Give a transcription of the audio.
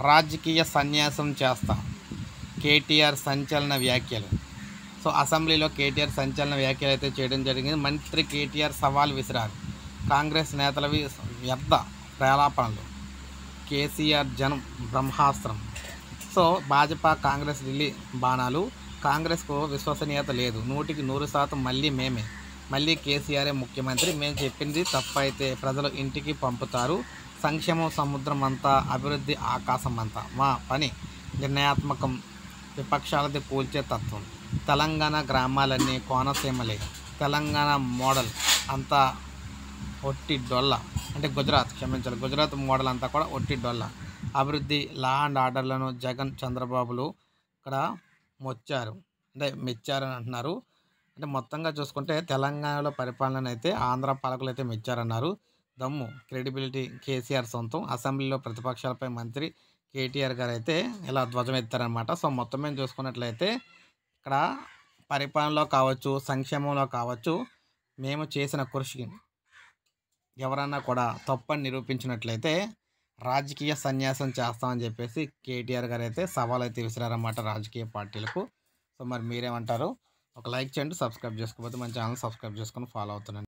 రాజకీయ సన్యాసం చేస్తాం కేటీఆర్ సంచలన వ్యాఖ్యలు సో అసెంబ్లీలో కేటీఆర్ సంచలన వ్యాఖ్యలు అయితే చేయడం జరిగింది మంత్రి కేటీఆర్ సవాల్ విసిరారు కాంగ్రెస్ నేతలవి వ్యర్థ ప్రేలాపనలు కేసీఆర్ జనం బ్రహ్మాస్త్రం సో భాజపా కాంగ్రెస్ ఢిల్లీ బాణాలు కాంగ్రెస్కు విశ్వసనీయత లేదు నూటికి నూరు శాతం మళ్ళీ మేమే మళ్ళీ కేసీఆరే ముఖ్యమంత్రి మేము చెప్పింది తప్పైతే ప్రజలు ఇంటికి పంపుతారు సంక్షేమం సముద్రం అంతా అభివృద్ధి ఆకాశం అంతా మా పని నిర్ణయాత్మకం విపక్షాలది కూల్చే తత్వం తెలంగాణ గ్రామాలన్నీ కోనసీమలే తెలంగాణ మోడల్ అంతా ఒట్టి డొల్ల అంటే గుజరాత్ క్షమించాలి గుజరాత్ మోడల్ అంతా కూడా ఒట్టి డొల్ల అభివృద్ధి లా అండ్ ఆర్డర్లను జగన్ చంద్రబాబులు ఇక్కడ మొచ్చారు అంటే మెచ్చారని అంటున్నారు అంటే మొత్తంగా చూసుకుంటే తెలంగాణలో పరిపాలన అయితే ఆంధ్ర పాలకులు అయితే మెచ్చారన్నారు దమ్ము క్రెడిబిలిటీ కేసీఆర్ సొంతం అసెంబ్లీలో ప్రతిపక్షాలపై మంత్రి కేటీఆర్ గారు అయితే ఇలా ధ్వజం ఎత్తారనమాట సో మొత్తం మీద చూసుకున్నట్లయితే ఇక్కడ పరిపాలనలో కావచ్చు సంక్షేమంలో కావచ్చు మేము చేసిన కృషికి ఎవరన్నా కూడా తప్పని నిరూపించినట్లయితే రాజకీయ సన్యాసం చేస్తామని చెప్పేసి కేటీఆర్ గారు అయితే సవాల్ అయితే విసిరారన్నమాట రాజకీయ పార్టీలకు సో మరి మీరేమంటారు ఒక లైక్ చేయండి సబ్స్క్రైబ్ చేసుకోకపోతే మన ఛానల్ సబ్స్క్రైబ్ చేసుకొని ఫాలో అవుతున్నాను